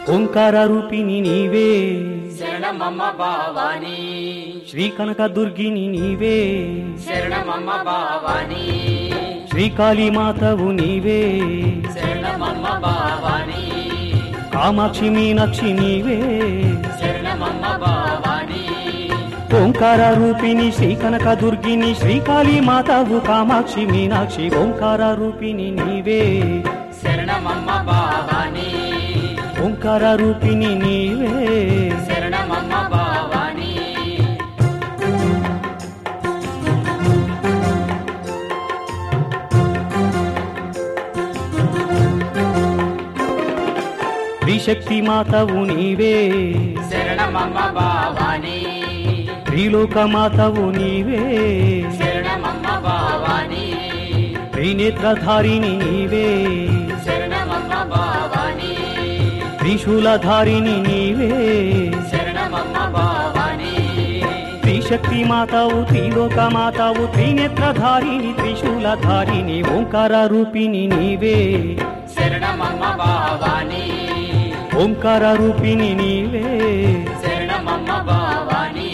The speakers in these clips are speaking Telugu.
ఓంకార రూపిణి నీవే శరణమమ్మ భావాని శ్రీ కనక దుర్గిని నీవే శరణమమ్మ భావాని శ్రీకాళీ మాతవు నీవే శరణమమ్మ భావాని కామాక్షి మీనాక్షి నీవే శరణమమ్మ భావాని ఓంకార రూపిణి శ్రీ కనక దుర్గిని శ్రీకాళీ మాతవు కామాక్షి మీనాక్షి ఓంకార రూపిణి నీవే శరణమమ్మ భావాని ఓంకార రూపిణి నీవే శరణమమ్మ భావాని త్రిశక్తి మాతవు నీవే శరణమమ్మ భావాని త్రిలోక మాతవు నీవే శరణమమ్మ భావాని త్రినేత్రధారిణి నీవే శరణమమ్మ భావాని త్రిశూలధారిణి నీవే శరణమమ్మ భావాని త్రిశక్తి మాతావు త్రిలోక మాతావు త్రినేత్రధారిణి త్రిశూలధారిణి ఓంకార రూపిణి నీవే శరణమమ్మ భావాని ఓంకార రూపిణి నీవే శరణమమ్మ భావాని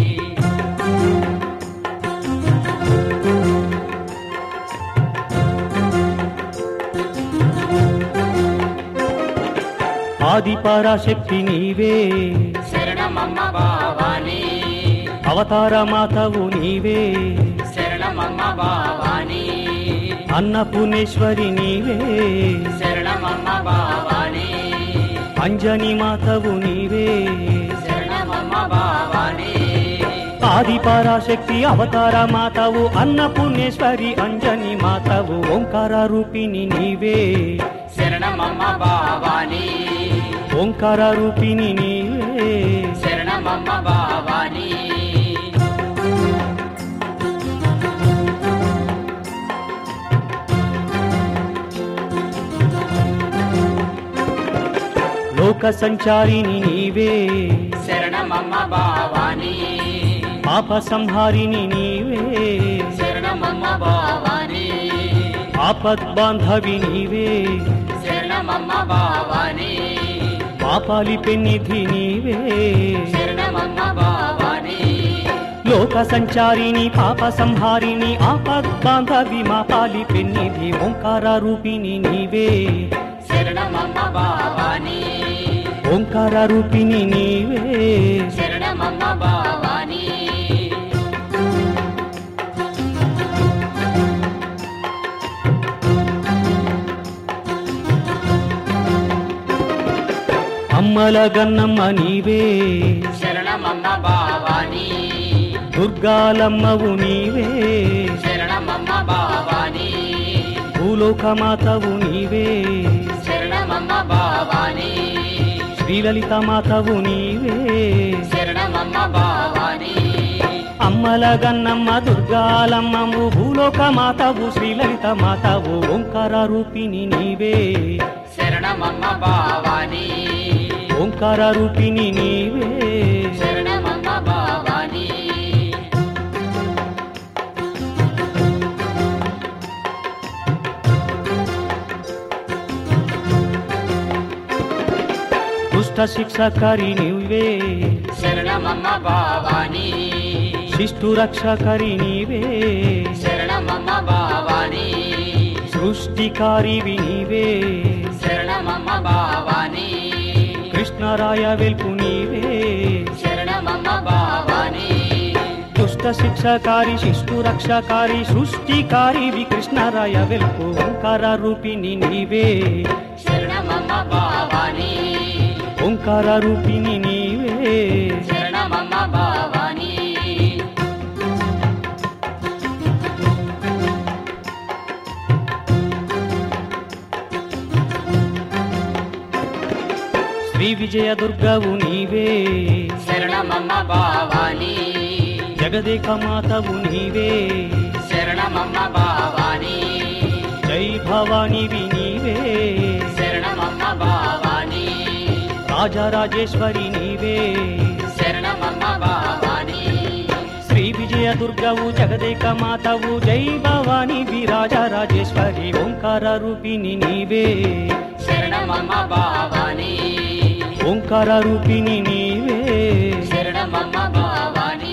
ఆది పరాశక్తి నీవే శరణమమ్మ భావాని అవతార మాతవు నీవే శరణమమ్మ భావాని అన్నపూర్ణేశ్వరి నీవే శరణమమ్మ భావాని అంజని మాతవు నీవే శరణమమ్మ భావాని ఆది పరాశక్తి అవతార మాతవు అన్నపూర్ణేశ్వరి అంజని మాతవు ఓంకార రూపిణి నీవే శరణమమ్మ భావాని ఓంకార రూపిణి నీవే శరణమమ్మ భావాని లోక సంచారిణి నీవే శరణమమ్మ భావాని పాప సంహారిణి నీవే శరణమమ్మ భావాని ఆపద్ బాంధవి నీవే శరణమమ్మ భావాని పాపాలి పెన్నిధి నీవే శరణమమ్మ భావాని లోక సంచారిణి పాప సంహారిణి ఆపద్ బాంధవి మా పాలి పెన్నిధి ఓంకార రూపిణి నీవే శరణమమ్మ భావాని ఓంకార రూపిణి నీవే శరణమమ్మ భావాని అమ్మల గన్నమ్మ నీవే శరణమమ్మ భావాని దుర్గాలమ్మవు నీవే శరణమమ్మ భావాని భూలోక మాతవు నీవే శరణమమ్మ భావాని శ్రీలలిత మాతవు నీవే శరణమమ్మ భావాని అమ్మల గన్నమ్మ దుర్గాలమ్మము భూలోక మాతవు శ్రీలలిత మాతవు ఓంకార రూపిణి నీవే శరణమమ్మ భావాని ఓంకార రూపిణి నీవే శరణమమ్మ భావాని దుష్ట శిక్షకరి నీవే శరణమమ్మ భావాని శిష్టు రక్షకరి నీవే శరణమమ్మ భావాని సృష్టికారివి నీవే శరణమమ్మ భావాని కృష్ణరాయ వెల్పు నీవే శరణమమ్మ భావాని దుష్ట శిక్షకారి శిష్టు రక్షకారి సృష్టికారివి కృష్ణరాయ వెల్పు ఓంకార రూపిణి నీవే శరణమమ్మ భావాని ఓంకార రూపిణి నీవే శరణమమ్మ భావాని శ్రీ విజయ దుర్గవు నీవే శరణమమ్మ భావాని జగదేక మాతవు నీవే శరణమమ్మ భావాని జై భవానివి నీవే శరణమమ్మ భావాని రాజరాజేశ్వరి నీవే శరణమమ్మ భావాని శ్రీ విజయ దుర్గవు జగదేక మాతవు జై భవాని విరాజరాజేశ్వరి ఓంకార రూపిణి నీవే శరణమమ్మ భావాని ఓంకార రూపిణి నీవే శరణమమ్మ భవాని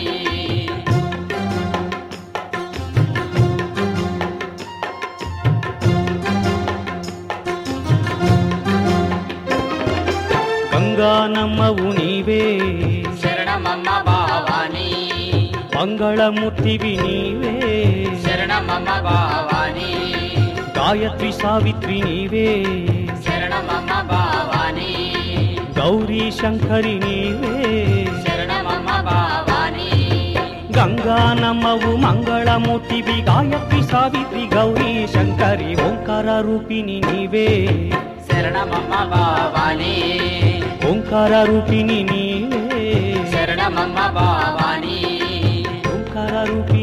గంగానమ్మవు నీవే శరణమమ్మ భవాని మంగళమూర్తివి నీవే శరణమమ్మ భవాని గాయత్రి సావిత్రి నీవే శరణమమ్మ భవాని గౌరీ శంకరి నీవే శరణమమ్మ భవాని గంగానమ్మవు మంగళమూర్తివి గాయత్రి సావిత్రి గౌరీ శంకరి ఓంకార రూపిణి నీవే శరణమమ్మ భవాని ఓంకార రూపిణి నీవే శరణమమ్మ భవాని ఓంకార రూపిణి